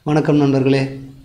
வணக்கம் நண்பர்களே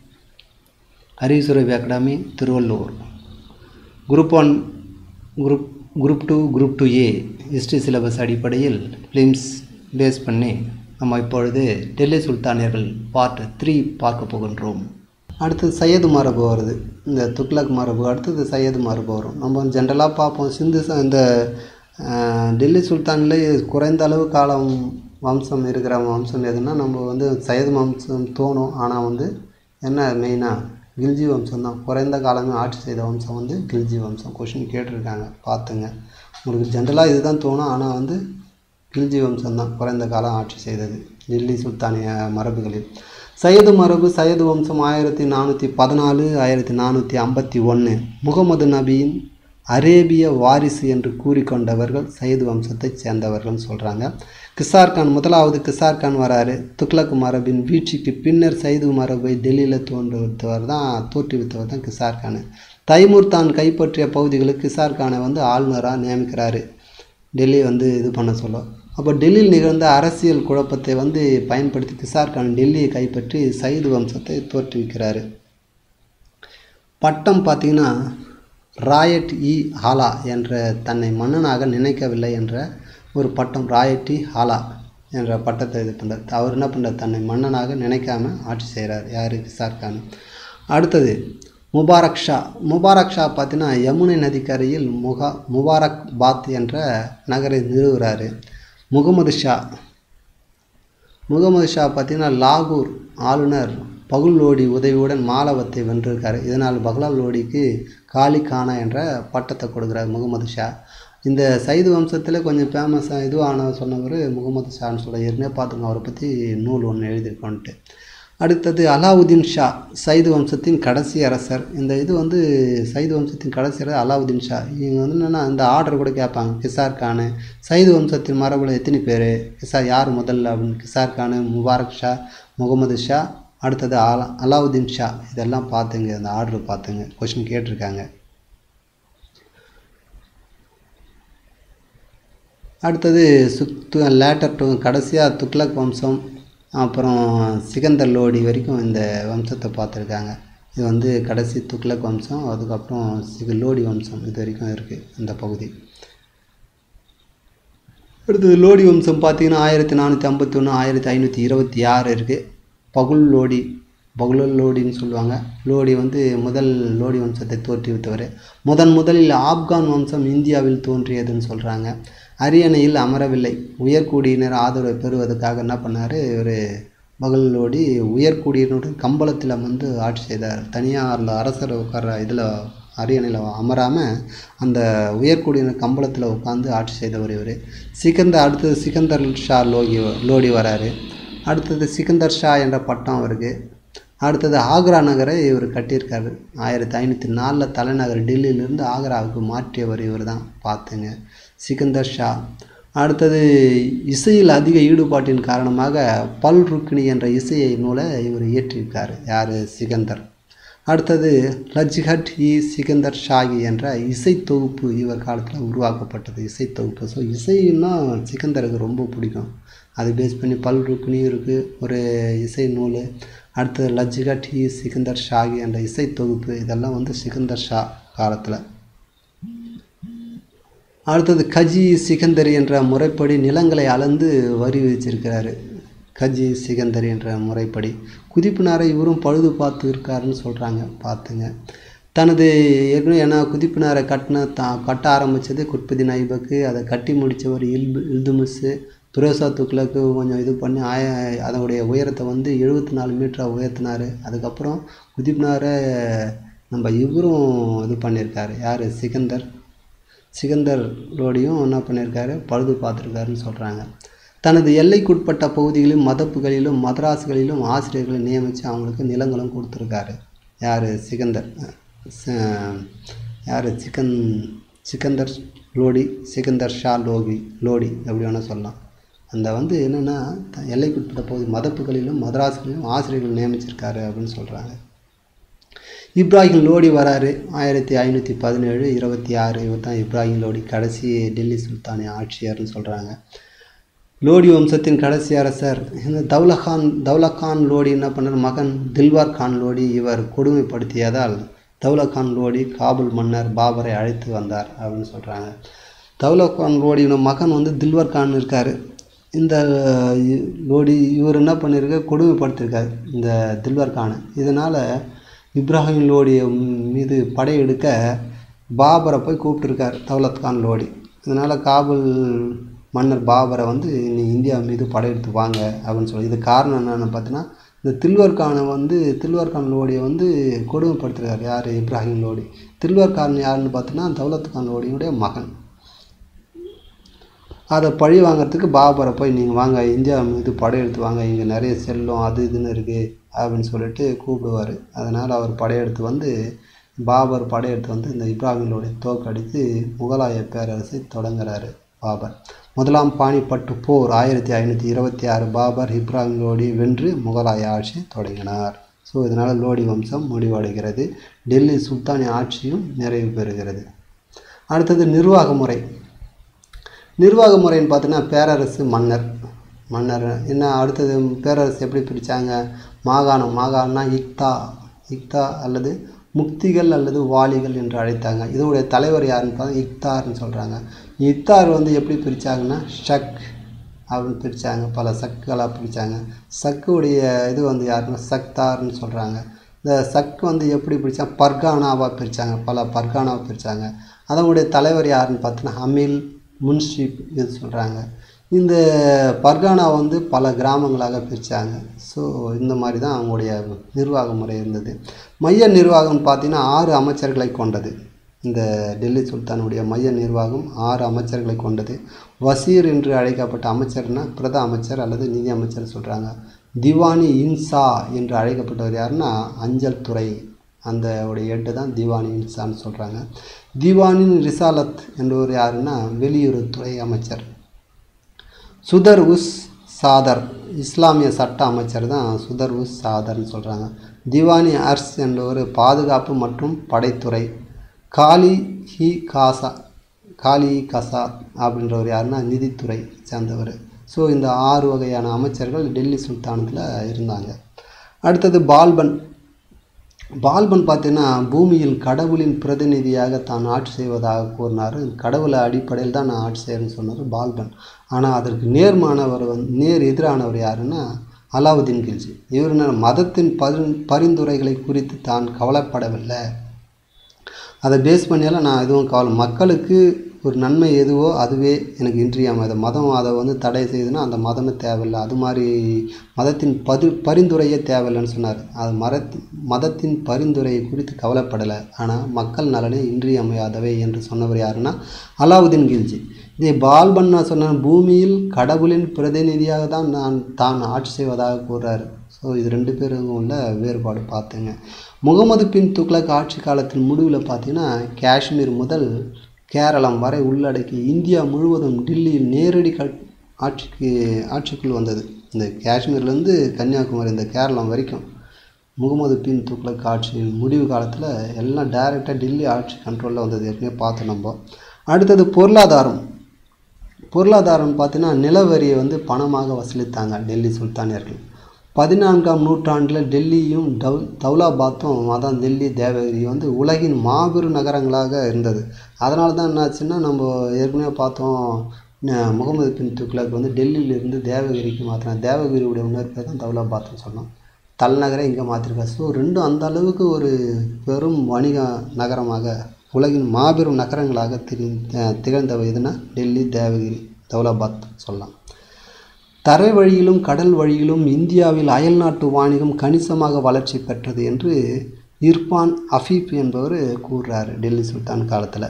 Harisuravi academy Tiruvallur group one group group two group two A history syllabus அடிப்படையில் films base பண்ணி நம்ம இப்பொழுது டெல்லி சுல்தானியர்கள் பார்ட் த்ரீ பார்க்க போகின்றோம் அடுத்தது சையது மரபு வருது இந்த துக்ளக் மரபு அடுத்தது சையது மரபு வரும் நம்ம ஜென்ரலாக பார்ப்போம் சிந்து ச- இந்த அஹ், டெல்லி சுல்தானில் குறைந்த அளவு காலம் வம்சம் இருக்கிற வம்சம் எதுன்னா நம்ம வந்து சையது வம்சம் தோணும் ஆனால் வந்து என்ன மெயினாக கில்ஜி வம்சம் தான் குறைந்த காலமே ஆட்சி செய்த வம்சம் வந்து கில்ஜி வம்சம் கொஷின் கேட்டிருக்காங்க பார்த்துங்க உங்களுக்கு ஜென்ரலாக இதுதான் தோணும் ஆனால் வந்து கில்ஜி வம்சம் தான் குறைந்த காலம் ஆட்சி செய்தது டெல்லி சுல்தானிய மரபுகளில் சையது மரபு சையது வம்சம் ஆயிரத்தி நானூற்றி பதினாலு ஆயிரத்தி நானூற்றி ஐம்பத்தி ஒன்று முகமது நபியின் அரேபிய வாரிசு என்று கூறிக்கொண்டவர்கள் சையது வம்சத்தைச் சேர்ந்தவர்கள்னு சொல்கிறாங்க கிசார் கான் முதலாவது கிசார் கான் வராரு துக்ளக் மரபின் வீழ்ச்சிக்கு பின்னர் சைது மரபை டெல்லியில் தோன்றுவித்தவர் தான் தோற்றுவித்தவர் தான் கிசார் கான் தைமூர் தான் கைப்பற்றிய பகுதிகளுக்கு கிசார் கானை வந்து ஆளுநராக நியமிக்கிறாரு டெல்லி வந்து இது பண்ண சொல்ல அப்போ டெல்லியில் நிகழ்ந்த அரசியல் குழப்பத்தை வந்து பயன்படுத்தி கிசார் கான் டெல்லியை கைப்பற்றி சைது வம்சத்தை தோற்றுவிக்கிறாரு பட்டம் பார்த்தீங்கன்னா ராயட் இ ஹாலா என்ற தன்னை மன்னனாக நினைக்கவில்லை என்ற ஒரு பட்டம் ராயட் இ ஹாலா என்ற பட்டத்தை இது பண்ணுறார் அவர் என்ன பண்ணுறார் தன்னை மன்னனாக நினைக்காம ஆட்சி செய்கிறார் யார் கிசார் கான் அடுத்தது முபாரக் ஷா முபாரக் ஷா பார்த்தீங்கன்னா யமுனை நதிக்கரையில் முகா முபாரக் பாத் என்ற நகரை நிறுவுகிறாரு முகமது ஷா முகமது ஷா பார்த்தீங்கன்னா லாகூர் ஆளுநர் பகுல் லோடி உதவியுடன் மாலவத்தை வென்றிருக்காரு இதனால் பகலால் லோடிக்கு காலி கானா என்ற பட்டத்தை கொடுக்குறார் முகமது ஷா இந்த சைது வம்சத்தில் கொஞ்சம் ஃபேமஸாக இதுவான சொன்னவர் முகமது ஷான்னு சொல்ல ஏற்கனவே பார்த்துங்க அவரை பற்றி நூல் ஒன்று எழுதியிருக்கோன்ட்டு அடுத்தது அலாவுதீன் ஷா சைது வம்சத்தின் கடைசி அரசர் இந்த இது வந்து சைது வம்சத்தின் கடைசி அரசர் அலாவுதீன் ஷா இவங்க வந்து என்னென்னா இந்த ஆர்டர் கூட கேட்பாங்க கிசார் கானு சைது வம்சத்தின் மரபில் எத்தனை பேர் கிசார் யார் முதல்ல அப்படின்னு கிசார் கானு முபாரக் ஷா முகமது ஷா அடுத்தது அலா அலாவுதீன் ஷா இதெல்லாம் பார்த்துங்க இந்த ஆர்டர் பார்த்துங்க கொஷின் கேட்டிருக்காங்க அடுத்தது சுத்து லேட்டர் டு கடைசியாக துக்ளக் வம்சம் அப்புறம் சிகந்தர் லோடி வரைக்கும் இந்த வம்சத்தை பார்த்துருக்காங்க இது வந்து கடைசி துக்ளக் வம்சம் அதுக்கப்புறம் சிக லோடி வம்சம் இது வரைக்கும் இருக்குது இந்த பகுதி அடுத்தது லோடி வம்சம் பார்த்தீங்கன்னா ஆயிரத்தி நானூற்றி ஐம்பத்தி ஒன்று ஆயிரத்தி ஐநூற்றி இருபத்தி ஆறு இருக்குது பகுல் லோடி பகுல் லோடின்னு சொல்லுவாங்க லோடி வந்து முதல் லோடி வம்சத்தை தோற்றுவித்தவர் முதன் முதலில் ஆப்கான் வம்சம் இந்தியாவில் தோன்றியதுன்னு சொல்கிறாங்க அரியணையில் அமரவில்லை உயர்குடியினர் ஆதரவை பெறுவதற்காக என்ன பண்ணார் இவர் பகல் லோடி உயர்குடியினருடன் கம்பளத்தில் அமர்ந்து ஆட்சி செய்தார் தனியாக அதில் அரசர் உட்கார்ற இதில் அரியணையில் அமராமல் அந்த உயர்குடியினர் கம்பளத்தில் உட்காந்து ஆட்சி செய்தவர் இவர் சிக்கந்தர் அடுத்தது சிக்கந்தர் ஷா லோகி லோடி வராரு அடுத்தது சிக்கந்தர் ஷா என்ற பட்டம் அவருக்கு அடுத்தது ஆக்ரா நகரை இவர் கட்டியிருக்காரு ஆயிரத்தி ஐநூற்றி நாலில் தலைநகர் டெல்லியிலிருந்து ஆக்ராவுக்கு மாற்றியவர் இவர் தான் பார்த்துங்க சிக்கந்தர் ஷா அடுத்தது இசையில் அதிக ஈடுபாட்டின் காரணமாக பல் ருக்னி என்ற இசையை நூலை இவர் இயற்றியிருக்கார் யார் சிகந்தர் அடுத்தது லஜ்ஹட் இ சிகந்தர் ஷாகி என்ற இசை தொகுப்பு இவர் காலத்தில் உருவாக்கப்பட்டது இசை தொகுப்பு ஸோ இசைன்னா சிகந்தருக்கு ரொம்ப பிடிக்கும் அது பேஸ் பண்ணி பல் ருக்னி இருக்குது ஒரு இசை நூல் அடுத்தது லஜ்ஹட் இ சிகந்தர் ஷாகி என்ற இசை தொகுப்பு இதெல்லாம் வந்து சிகந்தர் ஷா காலத்தில் அடுத்தது கஜி சிகந்தரி என்ற முறைப்படி நிலங்களை அளந்து வரி விதிச்சிருக்கிறாரு கஜி சிகந்தரி என்ற முறைப்படி குதிப்பினாரை இவரும் பழுது பார்த்து இருக்காருன்னு சொல்கிறாங்க பார்த்துங்க தனது ஏற்கனவே ஏன்னா குதிப்பினாரை கட்டின தா கட்ட ஆரம்பித்தது குட்புதீன் ஐபக்கு அதை கட்டி முடித்தவர் இல்பு இல்துமிஸு துரோசா துக்ளக்கு கொஞ்சம் இது பண்ணி ஆய அதனுடைய உயரத்தை வந்து எழுபத்தி நாலு மீட்டராக உயர்த்தினார் அதுக்கப்புறம் குதிப்பினாரை நம்ம இவரும் இது பண்ணியிருக்காரு யார் சிகந்தர் சிகந்தர் லோடியும் என்ன பண்ணியிருக்காரு பழுது பார்த்துருக்காருன்னு சொல்கிறாங்க தனது எல்லைக்குட்பட்ட பகுதிகளிலும் மதப்புகளிலும் மதராசுகளிலும் ஆசிரியர்களை நியமித்து அவங்களுக்கு நிலங்களும் கொடுத்துருக்காரு யார் சிகந்தர் யார் சிக்கன் சிக்கந்தர் லோடி சிக்கந்தர் ஷா லோகி லோடி அப்படி வேணால் சொல்லலாம் அந்த வந்து என்னென்னா எல்லைக்குட்பட்ட பகுதி மதப்புகளிலும் மதராசுகளிலும் ஆசிரியர்கள் நியமிச்சிருக்காரு அப்படின்னு சொல்கிறாங்க இப்ராஹிம் லோடி வராரு ஆயிரத்தி ஐநூற்றி பதினேழு இருபத்தி ஆறு இவர் தான் இப்ராஹிம் லோடி கடைசி டெல்லி சுல்தானிய ஆட்சியர்னு சொல்கிறாங்க லோடி வம்சத்தின் கடைசி அரசர் இந்த தௌலகான் தௌலகான் லோடி என்ன பண்ணார் மகன் தில்வார் கான் லோடி இவர் கொடுமைப்படுத்தியதால் தௌலகான் லோடி காபூல் மன்னர் பாபரை அழைத்து வந்தார் அப்படின்னு சொல்கிறாங்க தௌலகான் லோடியோட மகன் வந்து தில்வர் கான் இருக்கார் இந்த இ- லோடி இவர் என்ன பண்ணியிருக்கார் கொடுமைப்படுத்தியிருக்கார் இந்த தில்வர் கானை இதனால் இப்ராஹிம் லோடிய மீது படையெடுக்க பாபரை போய் கூப்பிட்டுருக்கார் தௌலத் கான் லோடி இதனால் காபூல் மன்னர் பாபரை வந்து நீ இந்தியா மீது படையெடுத்து வாங்க அப்படின்னு சொல்லி இது காரணம் என்னென்னு பார்த்தீங்கன்னா இந்த தில்வர் கானை வந்து தில்வர் கான் லோடியை வந்து கொடுமைப்படுத்துகிறார் யார் இப்ராஹிம் லோடி தில்வர் கான் யாருன்னு பார்த்தீங்கன்னா தௌலத் கான் லோடியுடைய மகன் அதை பழி வாங்குறதுக்கு பாபரை போய் நீங்கள் வாங்க இந்தியா மீது படையெடுத்து வாங்க இங்கே நிறைய செல்லம் அது இதுன்னு இருக்குது அப்படின்னு சொல்லிட்டு கூப்பிடுவார் அதனால் அவர் படையெடுத்து வந்து பாபர் படையெடுத்து வந்து இந்த இப்ராஹிமோடைய தோக்கடித்து முகலாய பேரரசை தொடங்குறாரு பாபர் முதலாம் பானிப்பட்டு போர் ஆயிரத்தி ஐநூற்றி இருபத்தி ஆறு பாபர் இப்ராஹிம் லோடி வென்று முகலாய ஆட்சி தொடங்கினார் ஸோ இதனால் லோடி வம்சம் முடிவடைகிறது டெல்லி சுல்தானிய ஆட்சியும் நிறைவு பெறுகிறது அடுத்தது நிர்வாக முறை நிர்வாக முறைன்னு பார்த்தீங்கன்னா பேரரசு மன்னர் மன்னர் என்ன அடுத்தது பேரரசு எப்படி பிரித்தாங்க மாகாணம் மாகாணம்னா இக்தா இக்தா அல்லது முக்திகள் அல்லது வாலிகள் என்று அழைத்தாங்க இதோடைய தலைவர் யாருன்னு பார்த்தா இக்தார்னு சொல்கிறாங்க இக்தார் வந்து எப்படி பிரித்தாங்கன்னா ஷக் அப்படின்னு பிரித்தாங்க பல சக்குகளாக பிரித்தாங்க சக்குடைய இது வந்து யாருன்னா சக்தார்னு சொல்கிறாங்க இந்த சக் வந்து எப்படி பிரித்தா பர்கானாவாக பிரித்தாங்க பல பர்கானாவை பிரித்தாங்க அதனுடைய தலைவர் யாருன்னு பார்த்தோன்னா அமில் முன்ஷிப் இது சொல்கிறாங்க இந்த பர்கானா வந்து பல கிராமங்களாக பிரித்தாங்க ஸோ இந்த மாதிரி தான் அவங்களுடைய நிர்வாக முறை இருந்தது மைய நிர்வாகம்னு பார்த்தீங்கன்னா ஆறு அமைச்சர்களை கொண்டது இந்த டெல்லி சுல்தானுடைய மைய நிர்வாகம் ஆறு அமைச்சர்களை கொண்டது வசீர் என்று அழைக்கப்பட்ட அமைச்சர்னா பிரத அமைச்சர் அல்லது நிதி அமைச்சர் சொல்கிறாங்க திவானி இன்சா என்று அழைக்கப்பட்டவர் யாருன்னா அஞ்சல் துறை அந்த உடைய ஹெட்டு தான் திவானி இன்சான்னு சொல்கிறாங்க திவானின் ரிசாலத் என்பவர் யாருன்னா வெளியுறவுத்துறை அமைச்சர் சுதர் உஸ் சாதர் இஸ்லாமிய சட்ட அமைச்சர் தான் சுதர் உஸ் சாதர்னு சொல்கிறாங்க திவானி அர்ஸ் என்பவர் பாதுகாப்பு மற்றும் படைத்துறை காலி ஹி காசா காலி கசா அப்படின்றவர் யாருன்னா நிதித்துறை சேர்ந்தவர் ஸோ இந்த ஆறு வகையான அமைச்சர்கள் டெல்லி சுல்தானத்தில் இருந்தாங்க அடுத்தது பால்பன் பால்பன் பார்த்தீங்கன்னா பூமியில் கடவுளின் பிரதிநிதியாக தான் ஆட்சி செய்வதாக கூறினார் கடவுளை அடிப்படையில் தான் நான் ஆட்சி செய்யறேன்னு சொன்னார் பால்பன் ஆனால் அதற்கு நேர்மானவர் வந்து நேர் எதிரானவர் யாருன்னா அலாவுதீன் கில்ஜி இவர் என்ன மதத்தின் பரி பரிந்துரைகளை குறித்து தான் கவலைப்படவில்லை அதை பேஸ் பண்ணியாலும் நான் எதுவும் கவலை மக்களுக்கு ஒரு நன்மை எதுவோ அதுவே எனக்கு இன்றியமையாத மதம் அதை வந்து தடை செய்யுதுன்னா அந்த மதமே தேவையில்லை அது மாதிரி மதத்தின் பது பரிந்துரையே தேவையில்லைன்னு சொன்னார் அது மரத் மதத்தின் பரிந்துரையை குறித்து கவலைப்படலை ஆனால் மக்கள் நலனே இன்றியமையாதவை என்று சொன்னவர் யாருன்னா அலாவுதீன் கில்ஜி இதே பால்பன் நான் சொன்ன பூமியில் கடவுளின் பிரதிநிதியாக தான் நான் தான் ஆட்சி செய்வதாக கூறுறாரு ஸோ இது ரெண்டு பேரும் உள்ள வேறுபாடு பார்த்துங்க முகமது பின் துக்ளக் ஆட்சி காலத்தின் முடிவில் பார்த்தீங்கன்னா காஷ்மீர் முதல் கேரளம் வரை உள்ளடக்கி இந்தியா முழுவதும் டில்லியில் நேரடி க ஆட்சிக்கு ஆட்சிக்குள் வந்தது இந்த காஷ்மீர்லேருந்து கன்னியாகுமரி இந்த கேரளம் வரைக்கும் முகமது பின் துக்ளக் ஆட்சியின் முடிவு காலத்தில் எல்லாம் டைரெக்டாக டெல்லி ஆட்சி கண்ட்ரோலில் வந்தது ஏற்கனவே பார்த்தோம் நம்ம அடுத்தது பொருளாதாரம் பொருளாதாரம் பார்த்தீங்கன்னா நிலவரியை வந்து பணமாக வசூலித்தாங்க டெல்லி சுல்தானியர்கள் பதினான்காம் நூற்றாண்டில் டெல்லியும் டவு தௌலாபாத்தும் அதான் டெல்லி தேவகிரி வந்து உலகின் மாபெரும் நகரங்களாக இருந்தது அதனால தான் என்னாச்சுன்னா நம்ம ஏற்கனவே பார்த்தோம் ந- முகமது பின் துக்ளக் வந்து டெல்லியிலிருந்து தேவகிரிக்கு மாற்றினார் தேவகிரியுடைய இன்னொரு பேர் தான் தௌலாபாத்னு சொன்னோம் தலைநகரை இங்கே மாற்றிருக்காரு ஸோ ரெண்டும் அந்த அளவுக்கு ஒரு பெரும் வணிக நகரமாக உலகின் மாபெரும் நகரங்களாக திரி திகழ்ந்தவை எதுனா டெல்லி தேவகிரி தௌலாபாத் சொல்லலாம் தரை வழியிலும் கடல் வழியிலும் இந்தியாவில் அயல்நாட்டு வாணிகம் கணிசமாக வளர்ச்சி பெற்றது என்று இர்ஃபான் அஃபீப் என்பவர் கூறுறாரு டெல்லி சுல்தான் காலத்தில்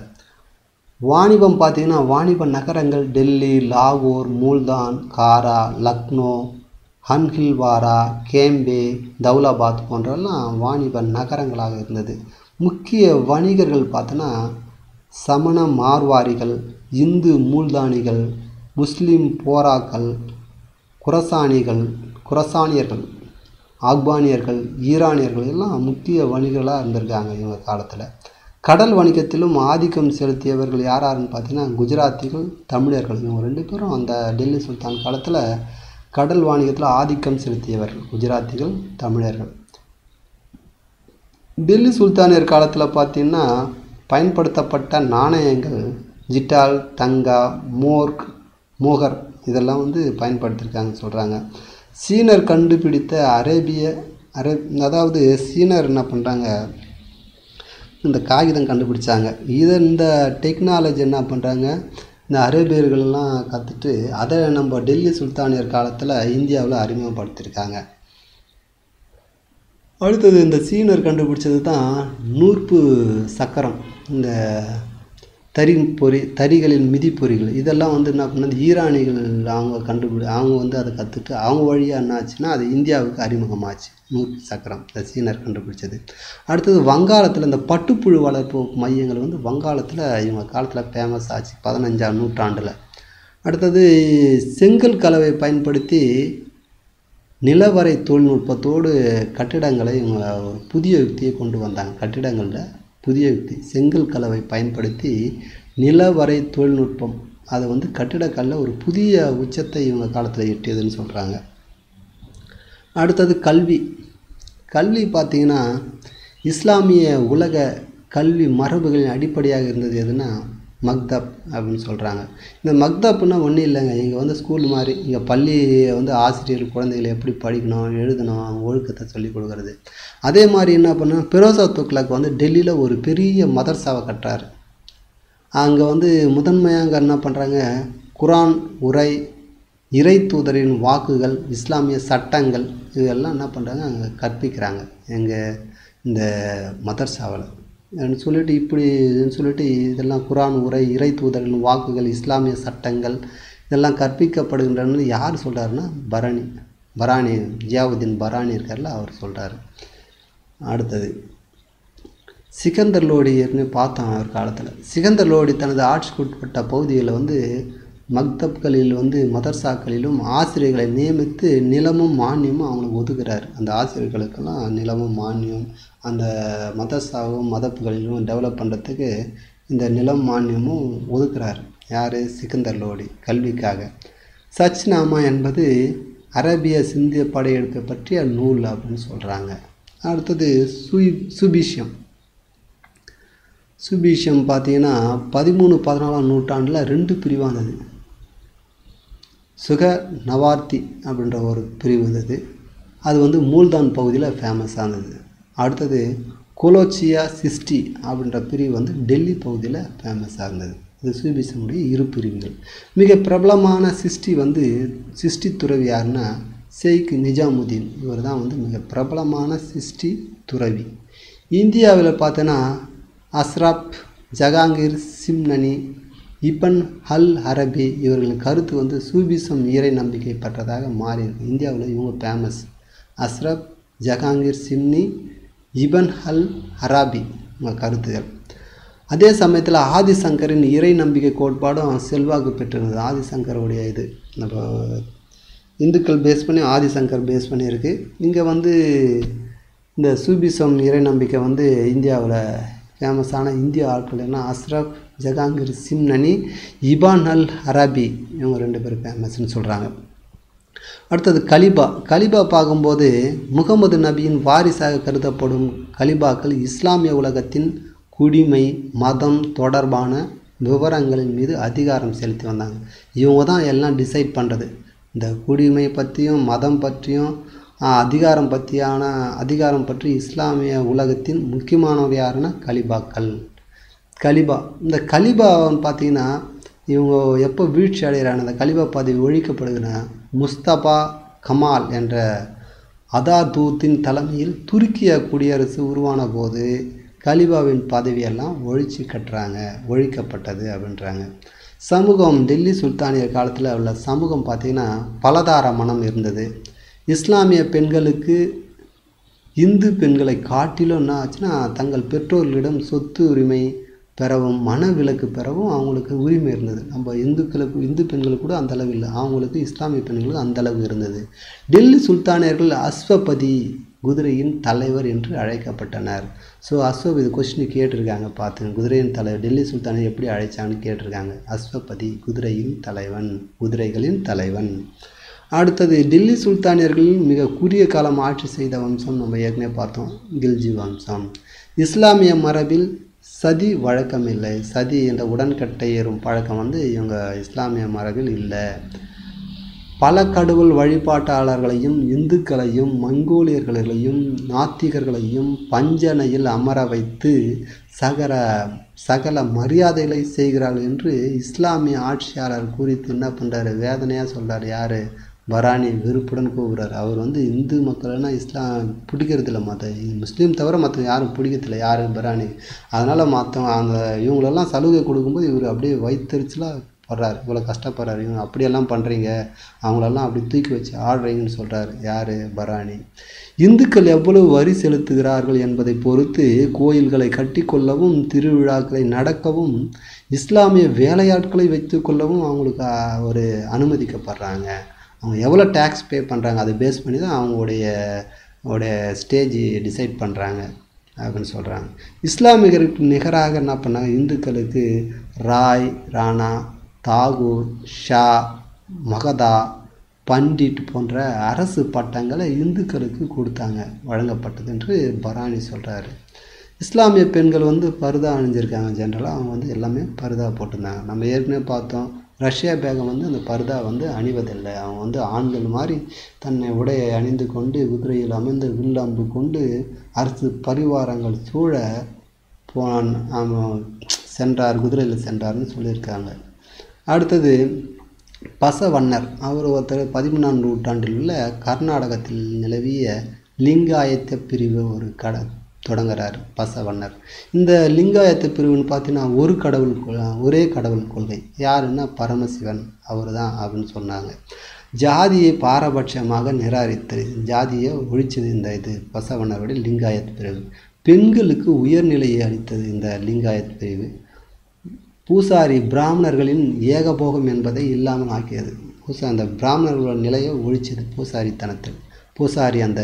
வாணிபம் பார்த்தீங்கன்னா வாணிப நகரங்கள் டெல்லி லாகூர் மூல்தான் காரா லக்னோ ஹன்ஹில்வாரா கேம்பே தௌலாபாத் போன்றெல்லாம் வாணிப நகரங்களாக இருந்தது முக்கிய வணிகர்கள் பார்த்தோன்னா சமண மார்வாரிகள் இந்து மூல்தானிகள் முஸ்லிம் போராக்கள் குரசானிகள் குரசானியர்கள் ஆப்கானியர்கள் ஈரானியர்கள் எல்லாம் முக்கிய வணிகர்களாக இருந்திருக்காங்க இவங்க காலத்தில் கடல் வணிகத்திலும் ஆதிக்கம் செலுத்தியவர்கள் யார் யாருன்னு பார்த்தீங்கன்னா குஜராத்திகள் தமிழர்கள் இவங்க ரெண்டு பேரும் அந்த டெல்லி சுல்தான் காலத்தில் கடல் வாணிகத்தில் ஆதிக்கம் செலுத்தியவர்கள் குஜராத்திகள் தமிழர்கள் டெல்லி சுல்தானியர் காலத்தில் பார்த்தீங்கன்னா பயன்படுத்தப்பட்ட நாணயங்கள் ஜிட்டால் தங்கா மோர்க் மோகர் இதெல்லாம் வந்து பயன்படுத்தியிருக்காங்கன்னு சொல்கிறாங்க சீனர் கண்டுபிடித்த அரேபிய அரே அதாவது சீனர் என்ன பண்ணுறாங்க இந்த காகிதம் கண்டுபிடிச்சாங்க இதை இந்த டெக்னாலஜி என்ன பண்ணுறாங்க இந்த அரேபியர்கள்லாம் கற்றுட்டு அதை நம்ம டெல்லி சுல்தானியர் காலத்தில் இந்தியாவில் அறிமுகப்படுத்தியிருக்காங்க அடுத்தது இந்த சீனர் கண்டுபிடிச்சது தான் நூற்பு சக்கரம் இந்த தறி பொறி தறிகளின் மிதிப்பொறிகள் இதெல்லாம் வந்து என்ன பண்ணது ஈரானிகள் அவங்க கண்டுபிடி அவங்க வந்து அதை கற்றுட்டு அவங்க வழியாக என்ன ஆச்சுன்னா அது இந்தியாவுக்கு அறிமுகமாச்சு நூற்பு சக்கரம் இந்த சீனர் கண்டுபிடிச்சது அடுத்தது வங்காளத்தில் இந்த பட்டுப்புழு வளர்ப்பு மையங்கள் வந்து வங்காளத்தில் இவங்க காலத்தில் ஃபேமஸ் ஆச்சு பதினஞ்சாம் நூற்றாண்டில் அடுத்தது செங்கல் கலவை பயன்படுத்தி நிலவரை தொழில்நுட்பத்தோடு கட்டிடங்களை இவங்க ஒரு புதிய யுக்தியை கொண்டு வந்தாங்க கட்டிடங்களில் புதிய யுக்தி செங்கல் கலவை பயன்படுத்தி நிலவரை தொழில்நுட்பம் அதை வந்து கட்டிடக்கல்ல ஒரு புதிய உச்சத்தை இவங்க காலத்தில் எட்டியதுன்னு சொல்கிறாங்க அடுத்தது கல்வி கல்வி பார்த்திங்கன்னா இஸ்லாமிய உலக கல்வி மரபுகளின் அடிப்படையாக இருந்தது எதுனா மக்தப் அப்படின்னு சொல்கிறாங்க இந்த மக்தப்னா ஒன்றும் இல்லைங்க இங்கே வந்து ஸ்கூல் மாதிரி இங்கே பள்ளி வந்து ஆசிரியர் குழந்தைகளை எப்படி படிக்கணும் எழுதணும் அவங்க ஒழுக்கத்தை சொல்லிக் கொடுக்குறது அதே மாதிரி என்ன பண்ணால் பிரோசா துக்ளக் வந்து டெல்லியில் ஒரு பெரிய மதர்சாவை கட்டுறாரு அங்கே வந்து முதன்மையாக என்ன பண்ணுறாங்க குரான் உரை இறை தூதரின் வாக்குகள் இஸ்லாமிய சட்டங்கள் இதெல்லாம் என்ன பண்ணுறாங்க அங்கே கற்பிக்கிறாங்க எங்கள் இந்த மதர்சாவில் அப்படின்னு சொல்லிட்டு இப்படின்னு சொல்லிட்டு இதெல்லாம் குரான் உரை இறை தூதரின் வாக்குகள் இஸ்லாமிய சட்டங்கள் இதெல்லாம் கற்பிக்கப்படுகின்றன யார் சொல்கிறாருன்னா பரணி பரானி ஜியாவுதீன் பரானி இருக்கார்ல அவர் சொல்கிறாரு அடுத்தது சிகந்தர் லோடி ஏற்கனவே பார்த்தோம் அவர் காலத்தில் சிகந்தர் லோடி தனது ஆட்சிக்கு உட்பட்ட பகுதிகளில் வந்து மக்தப்களில் வந்து மதர்சாக்களிலும் ஆசிரியர்களை நியமித்து நிலமும் மானியமும் அவங்களுக்கு ஒதுக்குறாரு அந்த ஆசிரியர்களுக்கெல்லாம் நிலமும் மானியம் அந்த மதர்சாவும் மதப்புகளிலும் டெவலப் பண்ணுறதுக்கு இந்த நிலம் மானியமும் ஒதுக்குறாரு யார் சிக்கந்தர் லோடி கல்விக்காக சச்நாமா என்பது அரேபிய சிந்திய படையெடுப்பை பற்றிய நூல் அப்படின்னு சொல்கிறாங்க அடுத்தது சு சுபிஷியம் சுபிஷியம் பார்த்தீங்கன்னா பதிமூணு பதினாலாம் நூற்றாண்டில் ரெண்டு பிரிவானது சுக நவார்த்தி அப்படின்ற ஒரு பிரிவு இருந்தது அது வந்து மூல்தான் பகுதியில் ஃபேமஸ் ஆனது அடுத்தது கொலோச்சியா சிஸ்டி அப்படின்ற பிரிவு வந்து டெல்லி பகுதியில் ஃபேமஸாக இருந்தது இது சுபிசமுடைய இரு பிரிவுகள் மிக பிரபலமான சிஸ்டி வந்து சிஸ்டி துறவி யாருன்னா ஷெய்க் நிஜாமுதீன் இவர் தான் வந்து மிக பிரபலமான சிஸ்டி துறவி இந்தியாவில் பார்த்தோன்னா அஸ்ராப் ஜகாங்கீர் சிம்னனி இபன் ஹல் அரபி இவர்களின் கருத்து வந்து சூபிசம் இறை நம்பிக்கை பற்றதாக மாறியிருக்கு இந்தியாவில் இவங்க ஃபேமஸ் அஸ்ரப் ஜஹாங்கீர் சிம்னி இபன் ஹல் ஹராபி இவங்க கருத்துகள் அதே சமயத்தில் ஆதிசங்கரின் இறை நம்பிக்கை கோட்பாடும் செல்வாக்கு பெற்றிருந்தது ஆதிசங்கருடைய இது நம்ம இந்துக்கள் பேஸ் பண்ணி ஆதிசங்கர் பேஸ் பண்ணியிருக்கு இங்கே வந்து இந்த சூபிசம் இறை நம்பிக்கை வந்து இந்தியாவில் ஃபேமஸான இந்திய ஆட்கள் என்ன அஸ்ரப் ஜகாங்கீர் சிம்னனி இபான் அல் ஹராபி இவங்க ரெண்டு பேரும் ஃபேமஸ்ன்னு சொல்கிறாங்க அடுத்தது கலிபா கலிபா பார்க்கும்போது முகமது நபியின் வாரிசாக கருதப்படும் கலிபாக்கள் இஸ்லாமிய உலகத்தின் குடிமை மதம் தொடர்பான விவரங்களின் மீது அதிகாரம் செலுத்தி வந்தாங்க இவங்க தான் எல்லாம் டிசைட் பண்ணுறது இந்த குடிமை பற்றியும் மதம் பற்றியும் அதிகாரம் பற்றியான அதிகாரம் பற்றி இஸ்லாமிய உலகத்தின் முக்கியமானவர் யாருன்னா கலிபாக்கள் கலிபா இந்த கலிபான்னு பார்த்தீங்கன்னா இவங்க எப்போ வீழ்ச்சி அடைகிறாங்க அந்த கலிபா பதவி ஒழிக்கப்படுகிற முஸ்தபா கமால் என்ற அதாதூத்தின் தலைமையில் துருக்கிய குடியரசு உருவான போது கலிபாவின் பதவியெல்லாம் ஒழிச்சு கட்டுறாங்க ஒழிக்கப்பட்டது அப்படின்றாங்க சமூகம் டெல்லி சுல்தானியர் காலத்தில் உள்ள சமூகம் பார்த்திங்கன்னா பலதார மனம் இருந்தது இஸ்லாமிய பெண்களுக்கு இந்து பெண்களை காட்டிலும் என்ன ஆச்சுன்னா தங்கள் பெற்றோர்களிடம் சொத்து உரிமை பெறவும் மனவிலக்கு பெறவும் அவங்களுக்கு உரிமை இருந்தது நம்ம இந்துக்களுக்கு இந்து பெண்களுக்கு கூட அந்த அளவு இல்லை அவங்களுக்கு இஸ்லாமிய பெண்களுக்கு அந்த அளவு இருந்தது டெல்லி சுல்தானியர்கள் அஸ்வபதி குதிரையின் தலைவர் என்று அழைக்கப்பட்டனர் ஸோ அஸ்வப் இது கொஸ்டின் கேட்டிருக்காங்க பார்த்துங்க குதிரையின் தலைவர் டெல்லி சுல்தானை எப்படி அழைச்சாங்கன்னு கேட்டிருக்காங்க அஸ்வபதி குதிரையின் தலைவன் குதிரைகளின் தலைவன் அடுத்தது டெல்லி சுல்தானியர்களின் மிக குறுகிய காலம் ஆட்சி செய்த வம்சம் நம்ம ஏற்கனவே பார்த்தோம் கில்ஜி வம்சம் இஸ்லாமிய மரபில் சதி வழக்கம் இல்லை சதி என்ற உடன்கட்டை ஏறும் பழக்கம் வந்து இவங்க இஸ்லாமிய மரபில் இல்லை பல கடவுள் வழிபாட்டாளர்களையும் இந்துக்களையும் மங்கோலியர்களையும் நாத்திகர்களையும் பஞ்சனையில் அமர வைத்து சகல சகல மரியாதைகளை செய்கிறார்கள் என்று இஸ்லாமிய ஆட்சியாளர் குறித்து என்ன பண்ணுறாரு வேதனையாக சொல்கிறார் யார் பரானி வெறுப்புடன் கூவுறார் அவர் வந்து இந்து மக்கள்னா இஸ்லாம் பிடிக்கிறதில்ல மற்ற முஸ்லீம் தவிர மற்ற யாரும் பிடிக்கிறதில்ல யார் பரானி அதனால் மற்றவங்க அந்த இவங்களெல்லாம் சலுகை கொடுக்கும்போது இவர் அப்படியே வயிற்றுச்சலாக படுறாரு இவ்வளோ கஷ்டப்படுறாரு இவங்க அப்படியெல்லாம் பண்ணுறீங்க அவங்களெல்லாம் அப்படி தூக்கி வச்சு ஆடுறீங்கன்னு சொல்கிறார் யார் பரானி இந்துக்கள் எவ்வளவு வரி செலுத்துகிறார்கள் என்பதை பொறுத்து கோயில்களை கட்டிக்கொள்ளவும் திருவிழாக்களை நடக்கவும் இஸ்லாமிய வேலையாட்களை வைத்துக்கொள்ளவும் அவங்களுக்கு ஆ, ஒரு அனுமதிக்கப்படுறாங்க அவங்க எவ்வளோ டேக்ஸ் பே பண்ணுறாங்க அதை பேஸ் பண்ணி தான் அவங்களுடைய உடைய ஸ்டேஜ் டிசைட் பண்ணுறாங்க அப்படின்னு சொல்கிறாங்க இஸ்லாமியர்களுக்கு நிகராக என்ன பண்ணாங்க இந்துக்களுக்கு ராய் ராணா தாகூர் ஷா மகதா பண்டிட் போன்ற அரசு பட்டங்களை இந்துக்களுக்கு கொடுத்தாங்க வழங்கப்பட்டது என்று பரானி சொல்கிறாரு இஸ்லாமிய பெண்கள் வந்து பருதா அணிஞ்சிருக்காங்க ஜென்ரலாக அவங்க வந்து எல்லாமே பருதா போட்டிருந்தாங்க நம்ம ஏற்கனவே பார்த்தோம் ரஷ்யா பேகம் வந்து அந்த பருதா வந்து அணிவதில்லை அவங்க வந்து ஆண்கள் மாதிரி தன்னை உடையை அணிந்து கொண்டு குதிரையில் அமர்ந்து வில்லம்பு கொண்டு அரசு பரிவாரங்கள் சூழ போனான் அவன் சென்றார் குதிரையில் சென்றார்னு சொல்லியிருக்காங்க அடுத்தது பசவண்ணர் அவர் ஒருத்தர் பதிமூணாம் நூற்றாண்டில் உள்ள கர்நாடகத்தில் நிலவிய லிங்காயத்த பிரிவு ஒரு கட தொடங்குறார் பசவண்ணர் இந்த லிங்காயத்த பிரிவுன்னு பார்த்தீங்கன்னா ஒரு கடவுள் கொ- ஒரே கடவுள் கொள்கை யாருன்னா பரமசிவன் அவர் தான் அப்படின்னு சொன்னாங்க ஜாதியை பாரபட்சமாக நிராகரித்தது ஜாதியை ஒழிச்சது இந்த இது பசவண்ணருடைய லிங்காயத் பிரிவு பெண்களுக்கு உயர்நிலையை அளித்தது இந்த லிங்காயத் பிரிவு பூசாரி பிராமணர்களின் ஏகபோகம் என்பதை இல்லாமல் ஆக்கியது பூசா அந்த பிராமணர்களோட நிலையை ஒழிச்சது பூசாரித்தனத்தில் பூசாரி அந்த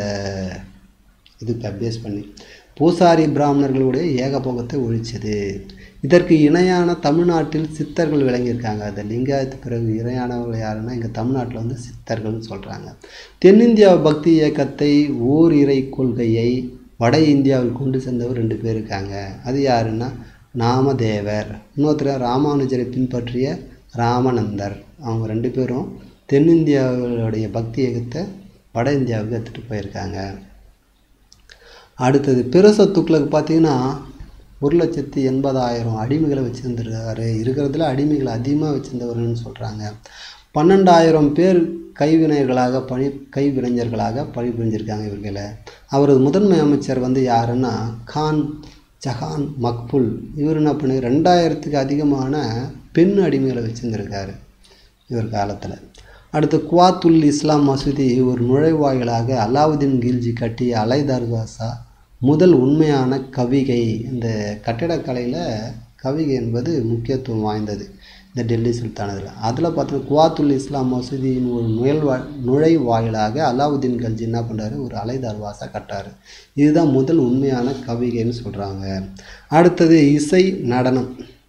இது பேஸ் பண்ணி பூசாரி பிராமணர்களுடைய ஏகபோகத்தை ஒழிச்சது இதற்கு இணையான தமிழ்நாட்டில் சித்தர்கள் விளங்கியிருக்காங்க அந்த லிங்காயத்து பிறகு இணையானவர்கள் யாருன்னா இங்கே தமிழ்நாட்டில் வந்து சித்தர்கள்னு சொல்கிறாங்க தென்னிந்தியா பக்தி இயக்கத்தை ஓர் இறை கொள்கையை வட இந்தியாவில் கொண்டு சென்றவர் ரெண்டு பேர் இருக்காங்க அது யாருன்னா நாமதேவர் இன்னொருத்தர் ராமானுஜரை பின்பற்றிய ராமநந்தர் அவங்க ரெண்டு பேரும் தென்னிந்தியாவுடைய பக்தி இயக்கத்தை வட இந்தியாவுக்கு எடுத்துகிட்டு போயிருக்காங்க அடுத்தது பிரச துக்ளக் பார்த்தீங்கன்னா ஒரு லட்சத்தி எண்பதாயிரம் அடிமைகளை வச்சுருந்துருக்காரு இருக்கிறதுல அடிமைகள் அதிகமாக வச்சுருந்தவர்னு சொல்கிறாங்க பன்னெண்டாயிரம் பேர் கைவினைஞர்களாக பணி கைவினைஞர்களாக பணிபுரிஞ்சிருக்காங்க இவர்களை அவரது முதன்மை அமைச்சர் வந்து யாருன்னா கான் ஜஹான் மக்புல் இவர் என்ன பண்ணி ரெண்டாயிரத்துக்கு அதிகமான பெண் அடிமைகளை வச்சுருந்துருக்காரு இவர் காலத்தில் அடுத்து குவாத்துல் இஸ்லாம் மசூதி ஒரு நுழைவாயிலாக அலாவுதீன் கில்ஜி கட்டிய அலை தர்வாசா முதல் உண்மையான கவிகை இந்த கட்டிடக்கலையில் கவிகை என்பது முக்கியத்துவம் வாய்ந்தது இந்த டெல்லி சுல்தானத்தில் அதில் பார்த்தோன்னா குவாத்துல் இஸ்லாம் மசூதியின் ஒரு நுழைவா நுழைவாயிலாக அலாவுதீன் கல்ஜி என்ன பண்ணுறாரு ஒரு அலை தர்வாசா கட்டாரு இதுதான் முதல் உண்மையான கவிகைன்னு சொல்கிறாங்க அடுத்தது இசை நடனம்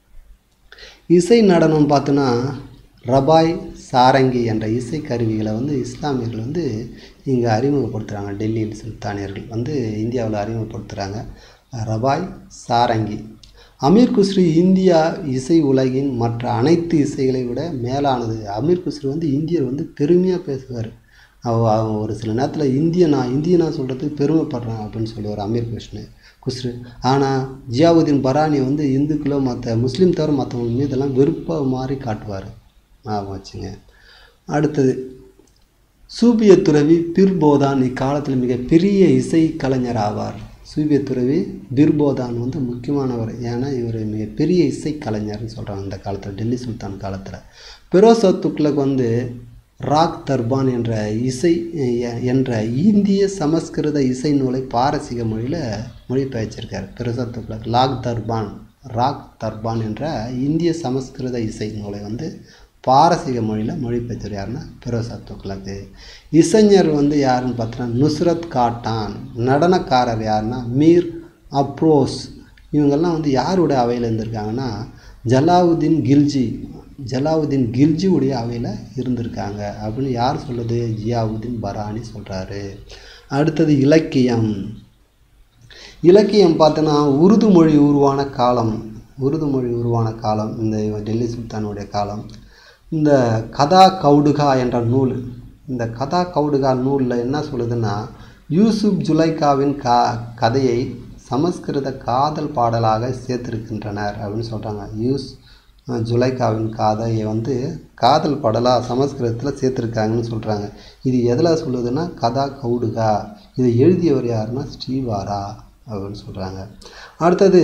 இசை நடனம் பார்த்தோன்னா ரபாய் சாரங்கி என்ற இசை கருவிகளை வந்து இஸ்லாமியர்கள் வந்து இங்கே அறிமுகப்படுத்துகிறாங்க டெல்லியில் சுல்தானியர்கள் வந்து இந்தியாவில் அறிமுகப்படுத்துகிறாங்க ரபாய் சாரங்கி அமீர் குஸ்ரி இந்தியா இசை உலகின் மற்ற அனைத்து இசைகளை விட மேலானது அமீர் குஸ்ரி வந்து இந்தியர் வந்து பெருமையாக பேசுவார் அவ அவன் ஒரு சில நேரத்தில் இந்தியனா இந்தியனா சொல்கிறதுக்கு பெருமைப்படுறான் அப்படின்னு சொல்லுவார் அமீர் கிருஷ்ணன் குஸ்ரு ஆனால் ஜியாவுதீன் பரானி வந்து இந்துக்களோ மற்ற முஸ்லீம் தவிர மற்றவங்க மீதெல்லாம் வெறுப்பாக மாதிரி காட்டுவார் ஞாபகம் வச்சுங்க அடுத்தது சூபிய துறவி பிர்போதான் இக்காலத்தில் மிகப்பெரிய இசை கலைஞர் ஆவார் சூபிய துறவி பிர்போதான் வந்து முக்கியமானவர் ஏன்னா இவர் மிகப்பெரிய இசை கலைஞர்னு சொல்கிறாங்க இந்த காலத்தில் டெல்லி சுல்தான் காலத்தில் பெரோசா துக்ளக் வந்து ராக் தர்பான் என்ற இசை எ- என்ற இந்திய சமஸ்கிருத இசை நூலை பாரசீக மொழியில் மொழிபெயர்ச்சிருக்கார் பெரோசா துக்ளக் லாக் தர்பான் ராக் தர்பான் என்ற இந்திய சமஸ்கிருத இசை நூலை வந்து பாரசீக மொழியில் மொழிபெயர்த்தவர் யாருன்னா பெரோசா துக்ளக்கு இசைஞர் வந்து யாருன்னு பார்த்தோன்னா நுஸ்ரத் காட்டான் நடனக்காரர் யாருன்னா மீர் அப்ரோஸ் இவங்கெல்லாம் வந்து யாருடைய அவையில் இருந்திருக்காங்கன்னா ஜலாவுதீன் கில்ஜி ஜலாவுதீன் கில்ஜி உடைய அவையில் இருந்திருக்காங்க அப்படின்னு யார் சொல்லுது ஜியாவுதீன் பரானி சொல்கிறாரு அடுத்தது இலக்கியம் இலக்கியம் பார்த்தோன்னா உருது மொழி உருவான காலம் உருது மொழி உருவான காலம் இந்த டெல்லி சுல்தானுடைய காலம் இந்த கதா கவுடுகா என்ற நூல் இந்த கதா கவுடுகா நூலில் என்ன சொல்லுதுன்னா யூசுப் ஜுலைகாவின் கா கதையை சமஸ்கிருத காதல் பாடலாக சேர்த்திருக்கின்றனர் அப்படின்னு சொல்கிறாங்க யூஸ் ஜுலைகாவின் கதையை வந்து காதல் பாடலாக சமஸ்கிருதத்தில் சேர்த்துருக்காங்கன்னு சொல்கிறாங்க இது எதில் சொல்லுதுன்னா கதா கவுடுகா இதை எழுதியவர் யாருன்னா ஸ்ரீவாரா அப்படின்னு சொல்கிறாங்க அடுத்தது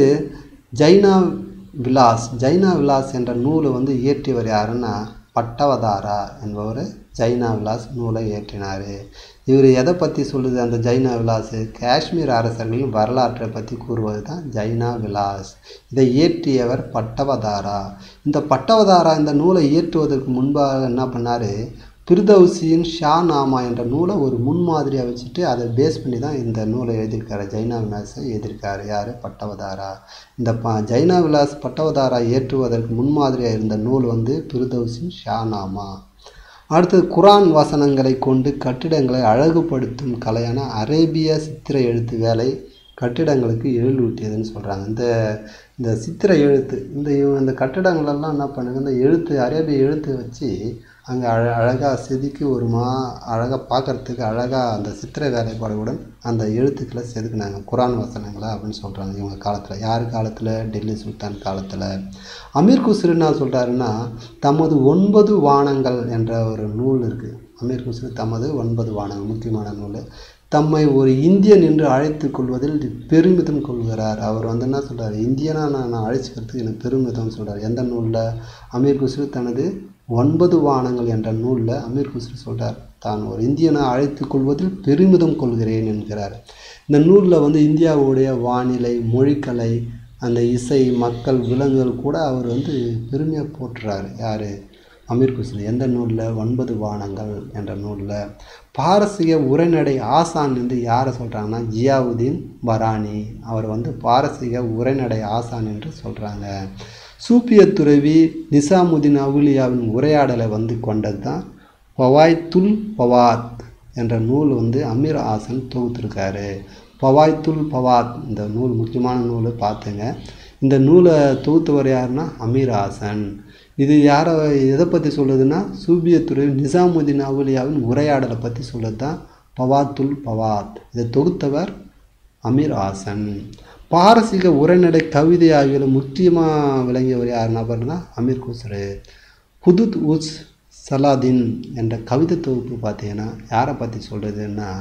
ஜைனா விலாஸ் ஜைனா விலாஸ் என்ற நூலை வந்து இயற்றியவர் யாருன்னா பட்டவதாரா என்பவர் ஜைனா விலாஸ் நூலை இயற்றினார் இவர் எதை பற்றி சொல்லுது அந்த ஜைனா விலாஸ் காஷ்மீர் அரசர்களின் வரலாற்றை பற்றி கூறுவது தான் ஜைனா விலாஸ் இதை இயற்றியவர் பட்டவதாரா இந்த பட்டவதாரா இந்த நூலை இயற்றுவதற்கு முன்பாக என்ன பண்ணார் பிர்தௌசியின் ஷா நாமா என்ற நூலை ஒரு முன்மாதிரியாக வச்சுட்டு அதை பேஸ் பண்ணி தான் இந்த நூலை எழுதியிருக்காரு ஜைனா விலாஸை எழுதியிருக்காரு யார் பட்டவதாரா இந்த ப ஜைனா விலாஸ் பட்டவதாரா ஏற்றுவதற்கு முன்மாதிரியாக இருந்த நூல் வந்து பிர்தௌசின் ஷா நாமா அடுத்தது குரான் வசனங்களை கொண்டு கட்டிடங்களை அழகுபடுத்தும் கலையான அரேபிய சித்திர எழுத்து வேலை கட்டிடங்களுக்கு எழிலூட்டியதுன்னு சொல்கிறாங்க இந்த இந்த சித்திர எழுத்து இந்த இவங்க இந்த கட்டிடங்களெல்லாம் என்ன பண்ணுங்க இந்த எழுத்து அரேபிய எழுத்து வச்சு அங்கே அழ அழகாக செதுக்கி ஒரு மா அழகாக பார்க்குறதுக்கு அழகாக அந்த சித்திர வேலைப்பாடுடன் அந்த எழுத்துக்களை செதுக்குனாங்க குரான் வசனங்களை அப்படின்னு சொல்கிறாங்க இவங்க காலத்தில் யார் காலத்தில் டெல்லி சுல்தான் காலத்தில் அமீர் குஸ்ரு என்ன சொல்கிறாருன்னா தமது ஒன்பது வானங்கள் என்ற ஒரு நூல் இருக்குது அமீர் குஸ்ரு தமது ஒன்பது வானங்கள் முக்கியமான நூல் தம்மை ஒரு இந்தியன் என்று அழைத்து கொள்வதில் பெருமிதம் கொள்கிறார் அவர் வந்து என்ன சொல்கிறார் இந்தியனா நான் நான் அழைச்சிக்கிறதுக்கு எனக்கு பெருமிதம் சொல்கிறார் எந்த நூலில் அமீர் குஸ்ரு தனது ஒன்பது வானங்கள் என்ற நூலில் அமீர் குஸ்ரு சொல்கிறார் தான் ஒரு இந்தியனை அழைத்து கொள்வதில் பெருமிதம் கொள்கிறேன் என்கிறார் இந்த நூலில் வந்து இந்தியாவுடைய வானிலை மொழிக்கலை அந்த இசை மக்கள் விலங்குகள் கூட அவர் வந்து பெருமையாக போற்றுறாரு யார் அமீர் குஸ்ரு எந்த நூலில் ஒன்பது வானங்கள் என்ற நூலில் பாரசீக உரைநடை ஆசான் என்று யாரை சொல்கிறாங்கன்னா ஜியாவுதீன் பரானி அவர் வந்து பாரசீக உரைநடை ஆசான் என்று சொல்கிறாங்க சூப்பிய துறவி நிசாமுதீன் அவுலியாவின் உரையாடலை வந்து கொண்டது தான் பவாய்த்துல் பவாத் என்ற நூல் வந்து அமீர் ஆசன் தொகுத்திருக்காரு பவாய்த்துல் பவாத் இந்த நூல் முக்கியமான நூல் பார்த்துங்க இந்த நூலை தொகுத்தவர் யாருன்னா அமீர் ஆசன் இது யாரை எதை பற்றி சொல்லுதுன்னா சூபியத்துறை நிசாமுதீன் அவுலியாவின் உரையாடலை பற்றி சொல்லுது தான் பவாத்துல் பவாத் இதை தொகுத்தவர் அமீர் ஆசன் பாரசீக உரைநடை கவிதை ஆகியோர் முக்கியமாக விளங்கியவர் யார் நபர்னா அமீர் குஸ்ரு ஹுதுத் உஸ் சலாதீன் என்ற கவிதை தொகுப்பு பார்த்தீங்கன்னா யாரை பற்றி சொல்கிறதுன்னா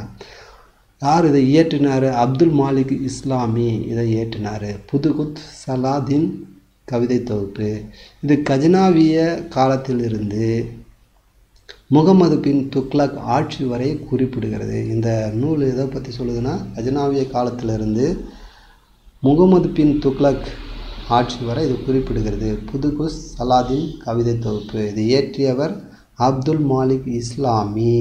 யார் இதை இயற்றினார் அப்துல் மாலிக் இஸ்லாமி இதை இயற்றினார் புதுகுத் சலாதீன் கவிதை தொகுப்பு இது கஜனாவிய காலத்திலிருந்து முகமது பின் துக்ளக் ஆட்சி வரை குறிப்பிடுகிறது இந்த நூல் எதை பற்றி சொல்லுதுன்னா கஜனாவிய காலத்திலிருந்து முகமது பின் துக்ளக் ஆட்சி வரை இது குறிப்பிடுகிறது புதுகுஸ் சலாதீன் கவிதை தொகுப்பு இது இயற்றியவர் அப்துல் மாலிக் இஸ்லாமி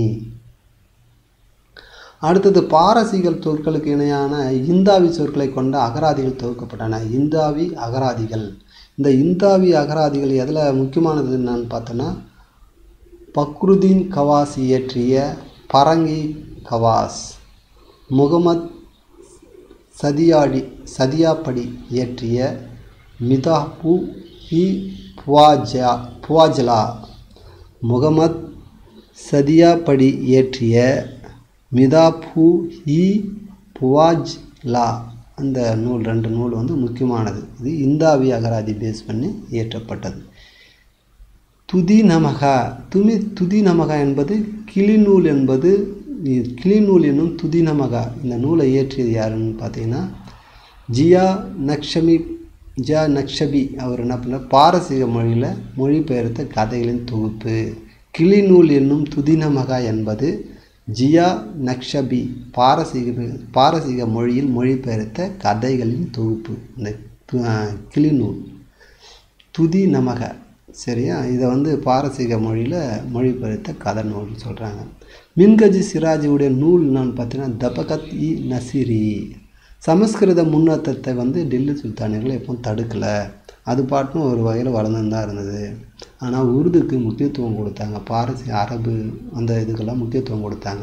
அடுத்தது பாரசீகல் சொற்களுக்கு இணையான இந்தாவி சொற்களை கொண்ட அகராதிகள் தொகுக்கப்பட்டன இந்தாவி அகராதிகள் இந்த இந்தாவி அகராதிகள் எதில் முக்கியமானது என்னன்னு பார்த்தோன்னா பக்ருதீன் கவாஸ் இயற்றிய பரங்கி கவாஸ் முகமத் சதியாடி சதியாப்படி இயற்றிய மிதாபு இ புவாஜா புவாஜலா முகமத் சதியாப்படி இயற்றிய மிதாபு இ புவாஜ்லா அந்த நூல் ரெண்டு நூல் வந்து முக்கியமானது இது இந்தாவி அகராதி பேஸ் பண்ணி இயற்றப்பட்டது துதி நமகா துமி துதி நமகா என்பது கிளிநூல் என்பது கிளிநூல் என்னும் துதி நமகா இந்த நூலை இயற்றியது யாருன்னு பார்த்தீங்கன்னா ஜியா நக்ஷமி ஜியா நக்ஷபி அவர் என்ன பண்ணார் பாரசீக மொழியில் மொழிபெயர்த்த கதைகளின் தொகுப்பு கிளிநூல் என்னும் துதினமகா என்பது ஜியா நக்ஷபி பாரசீக பாரசீக மொழியில் மொழிபெயர்த்த கதைகளின் தொகுப்பு இந்த து- கிளிநூல் துதி நமக சரியா இதை வந்து பாரசீக மொழியில் மொழிபெயர்த்த கதை நூல்னு சொல்கிறாங்க மின்கஜி சிராஜியுடைய நூல் என்னன்னு பார்த்தீங்கன்னா தபகத் இ நசிரி சமஸ்கிருத முன்னேற்றத்தை வந்து டெல்லி சுல்தானியர்கள் எப்பவும் தடுக்கலை அது பாட்டும் ஒரு வகையில் வளர்ந்துன்னு தான் இருந்தது ஆனால் உருதுக்கு முக்கியத்துவம் கொடுத்தாங்க பாரசி அரபு அந்த இதுக்கெல்லாம் முக்கியத்துவம் கொடுத்தாங்க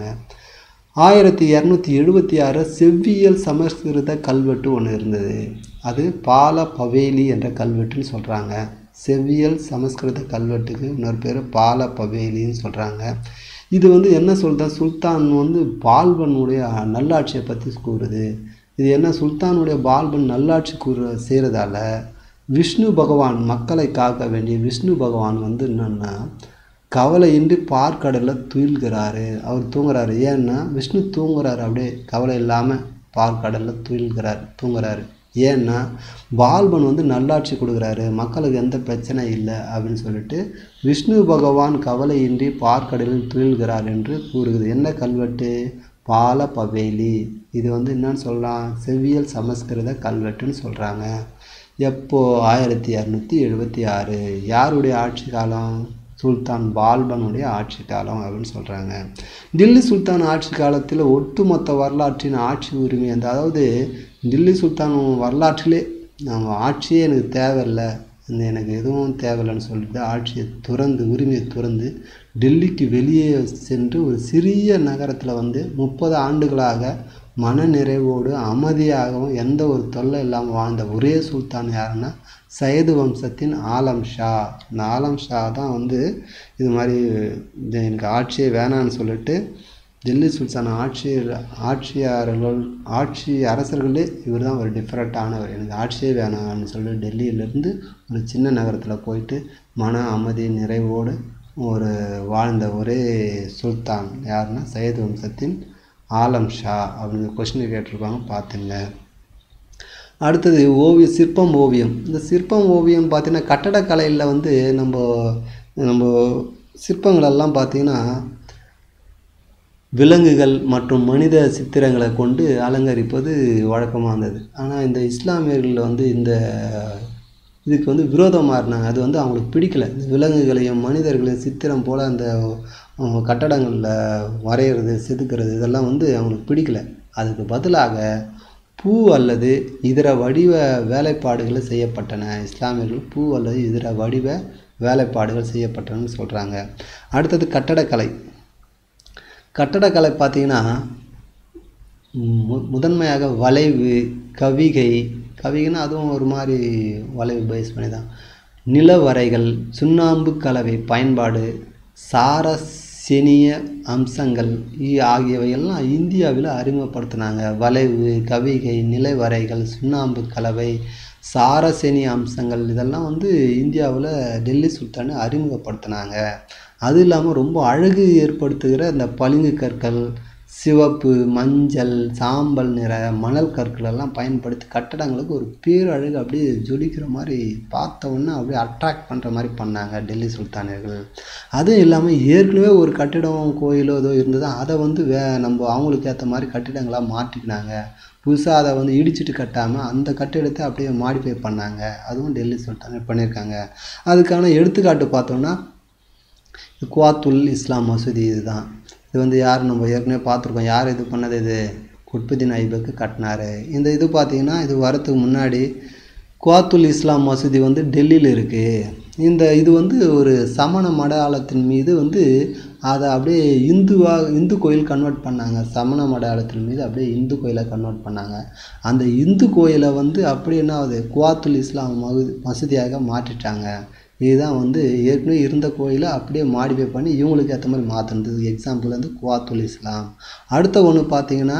ஆயிரத்தி இரநூத்தி எழுபத்தி ஆறு செவ்வியல் சமஸ்கிருத கல்வெட்டு ஒன்று இருந்தது அது பால பவேலி என்ற கல்வெட்டுன்னு சொல்கிறாங்க செவ்வியல் சமஸ்கிருத கல்வெட்டுக்கு இன்னொரு பேர் பால பவேலின்னு சொல்கிறாங்க இது வந்து என்ன சொல்லுதா சுல்தான் வந்து பால்பனுடைய நல்லாட்சியை பற்றி கூறுது இது என்ன சுல்தானுடைய பால்பன் நல்லாட்சி கூற செய்கிறதால விஷ்ணு பகவான் மக்களை காக்க வேண்டிய விஷ்ணு பகவான் வந்து என்னென்னா கவலையின்றி பார்க்கடலில் துயில்கிறாரு அவர் தூங்குறாரு ஏன்னா விஷ்ணு தூங்குறாரு அப்படியே கவலை இல்லாமல் பார்க்கடலில் துயில்கிறார் தூங்குறாரு ஏன்னா பால்பன் வந்து நல்லாட்சி கொடுக்குறாரு மக்களுக்கு எந்த பிரச்சனை இல்லை அப்படின்னு சொல்லிட்டு விஷ்ணு பகவான் கவலையின்றி பார்க்கடலில் துயில்கிறார் என்று கூறுகிறது என்ன கல்வெட்டு பால பவேலி இது வந்து என்னன்னு சொல்லலாம் செவ்வியல் சமஸ்கிருத கல்வெட்டுன்னு சொல்கிறாங்க எப்போ ஆயிரத்தி இரநூத்தி எழுபத்தி ஆறு யாருடைய ஆட்சி காலம் சுல்தான் பால்பனுடைய ஆட்சி காலம் அப்படின்னு சொல்கிறாங்க தில்லி சுல்தான் ஆட்சி காலத்தில் ஒட்டுமொத்த வரலாற்றின் ஆட்சி உரிமை அந்த அதாவது தில்லி சுல்தான் வரலாற்றிலே நம்ம ஆட்சியே எனக்கு தேவையில்லை இந்த எனக்கு எதுவும் தேவையில்லைன்னு சொல்லிட்டு ஆட்சியை துறந்து உரிமையை துறந்து டெல்லிக்கு வெளியே சென்று ஒரு சிறிய நகரத்தில் வந்து முப்பது ஆண்டுகளாக மன நிறைவோடு அமைதியாகவும் எந்த ஒரு தொல்லை இல்லாமல் வாழ்ந்த ஒரே சுல்தான் யாருன்னா சையது வம்சத்தின் ஆலம் ஷா இந்த ஆலம் ஷா தான் வந்து இது மாதிரி இது எனக்கு ஆட்சியே வேணான்னு சொல்லிட்டு டெல்லி சுல்தான் ஆட்சி ஆட்சியாளர்கள் ஆட்சி அரசர்களே இவர் தான் ஒரு டிஃப்ரெண்ட்டானவர் எனக்கு ஆட்சியே வேணாம்னு சொல்லி டெல்லியிலேருந்து ஒரு சின்ன நகரத்தில் போயிட்டு மன அமைதி நிறைவோடு ஒரு வாழ்ந்த ஒரே சுல்தான் யாருன்னா சையது வம்சத்தின் ஆலம் ஷா அப்படின்னு கொஸ்டின் கேட்டிருப்பாங்க பார்த்துங்க அடுத்தது ஓவிய சிற்பம் ஓவியம் இந்த சிற்பம் ஓவியம் பார்த்தீங்கன்னா கட்டடக்கலையில் வந்து நம்ம நம்ம சிற்பங்களெல்லாம் பார்த்தீங்கன்னா விலங்குகள் மற்றும் மனித சித்திரங்களை கொண்டு அலங்கரிப்பது வழக்கமாக இருந்தது ஆனால் இந்த இஸ்லாமியர்கள் வந்து இந்த இதுக்கு வந்து விரோதமாக இருந்தாங்க அது வந்து அவங்களுக்கு பிடிக்கல இந்த விலங்குகளையும் மனிதர்களையும் சித்திரம் போல் அந்த கட்டடங்களில் வரைகிறது செதுக்கிறது இதெல்லாம் வந்து அவங்களுக்கு பிடிக்கல அதுக்கு பதிலாக பூ அல்லது இதர வடிவ வேலைப்பாடுகளை செய்யப்பட்டன இஸ்லாமியர்கள் பூ அல்லது இதர வடிவ வேலைப்பாடுகள் செய்யப்பட்டனன்னு சொல்கிறாங்க அடுத்தது கட்டடக்கலை கட்டடக்கலை பார்த்திங்கன்னா மு முதன்மையாக வளைவு கவிகை கவிகைன்னா அதுவும் ஒரு மாதிரி வளைவு பேஸ் பண்ணி தான் நிலவரைகள் சுண்ணாம்பு கலவை பயன்பாடு சாரசெனிய அம்சங்கள் ஆகியவையெல்லாம் இந்தியாவில் அறிமுகப்படுத்தினாங்க வளைவு கவிகை நிலவரைகள் சுண்ணாம்பு கலவை சாரசேனிய அம்சங்கள் இதெல்லாம் வந்து இந்தியாவில் டெல்லி சுல்தானு அறிமுகப்படுத்தினாங்க அது இல்லாமல் ரொம்ப அழகு ஏற்படுத்துகிற இந்த பளிங்கு கற்கள் சிவப்பு மஞ்சள் சாம்பல் நிற மணல் கற்கள் எல்லாம் பயன்படுத்தி கட்டடங்களுக்கு ஒரு பேரழகு அப்படியே ஜொலிக்கிற மாதிரி பார்த்த உடனே அப்படியே அட்ராக்ட் பண்ணுற மாதிரி பண்ணாங்க டெல்லி சுல்தானியர்கள் அதுவும் இல்லாமல் ஏற்கனவே ஒரு கட்டிடம் கோயிலோ ஏதோ இருந்தது அதை வந்து வே நம்ம அவங்களுக்கு ஏற்ற மாதிரி கட்டிடங்களாக மாற்றிக்கினாங்க புதுசாக அதை வந்து இடிச்சிட்டு கட்டாமல் அந்த கட்டிடத்தை அப்படியே மாடிஃபை பண்ணாங்க அதுவும் டெல்லி சுல்தான் பண்ணியிருக்காங்க அதுக்கான எடுத்துக்காட்டு பார்த்தோம்னா குவாத்துல் இஸ்லாம் மசூதி இதுதான் இது வந்து யார் நம்ம ஏற்கனவே பார்த்துருக்கோம் யார் இது பண்ணது இது குட்புதீன் ஐபக்கு கட்டினாரு இந்த இது பார்த்தீங்கன்னா இது வரத்துக்கு முன்னாடி குவாத்துல் இஸ்லாம் மசூதி வந்து டெல்லியில் இருக்குது இந்த இது வந்து ஒரு சமண மடாலத்தின் மீது வந்து அதை அப்படியே இந்துவாக இந்து கோயில் கன்வெர்ட் பண்ணாங்க சமண மடாலத்தின் மீது அப்படியே இந்து கோயிலை கன்வெர்ட் பண்ணாங்க அந்த இந்து கோயிலை வந்து அப்படி என்ன ஆகுது குவாத்துல் இஸ்லாம் மகு மசூதியாக மாற்றிட்டாங்க இதுதான் வந்து ஏற்கனவே இருந்த கோயிலை அப்படியே மாடிஃபை பண்ணி இவங்களுக்கு ஏற்ற மாதிரி மாற்றினது எக்ஸாம்பிள் வந்து குவாத்துல் இஸ்லாம் அடுத்த ஒன்று பார்த்தீங்கன்னா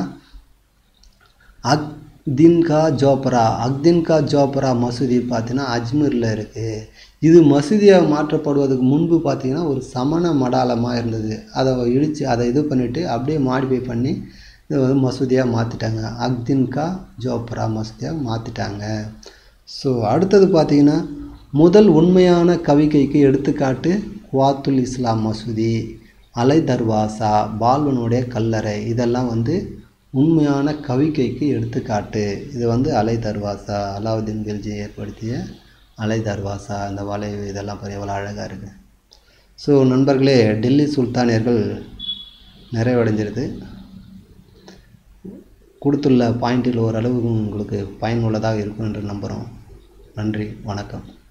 அக்தின்கா ஜோப்ரா அக்தின்கா ஜோப்ரா மசூதி பார்த்தீங்கன்னா அஜ்மீரில் இருக்குது இது மசூதியாக மாற்றப்படுவதற்கு முன்பு பார்த்தீங்கன்னா ஒரு சமண மடாலமாக இருந்தது அதை இடித்து அதை இது பண்ணிவிட்டு அப்படியே மாடிஃபை பண்ணி இதை வந்து மசூதியாக மாற்றிட்டாங்க அக்தின்கா ஜோப்ரா மசூதியாக மாற்றிட்டாங்க ஸோ அடுத்தது பார்த்தீங்கன்னா முதல் உண்மையான கவிகைக்கு எடுத்துக்காட்டு குவாத்துல் இஸ்லாம் மசூதி அலை தர்வாசா பால்வனுடைய கல்லறை இதெல்லாம் வந்து உண்மையான கவிகைக்கு எடுத்துக்காட்டு இது வந்து அலை தர்வாசா அலாவுதீன் கில்ஜி ஏற்படுத்திய அலை தர்வாசா அந்த வளைவு இதெல்லாம் பாரு எவ்வளோ அழகாக இருக்குது ஸோ நண்பர்களே டெல்லி சுல்தானியர்கள் நிறைவடைஞ்சிருது கொடுத்துள்ள பாயிண்டில் ஓரளவு உங்களுக்கு பயனுள்ளதாக இருக்கும் என்று நம்புகிறோம் நன்றி வணக்கம்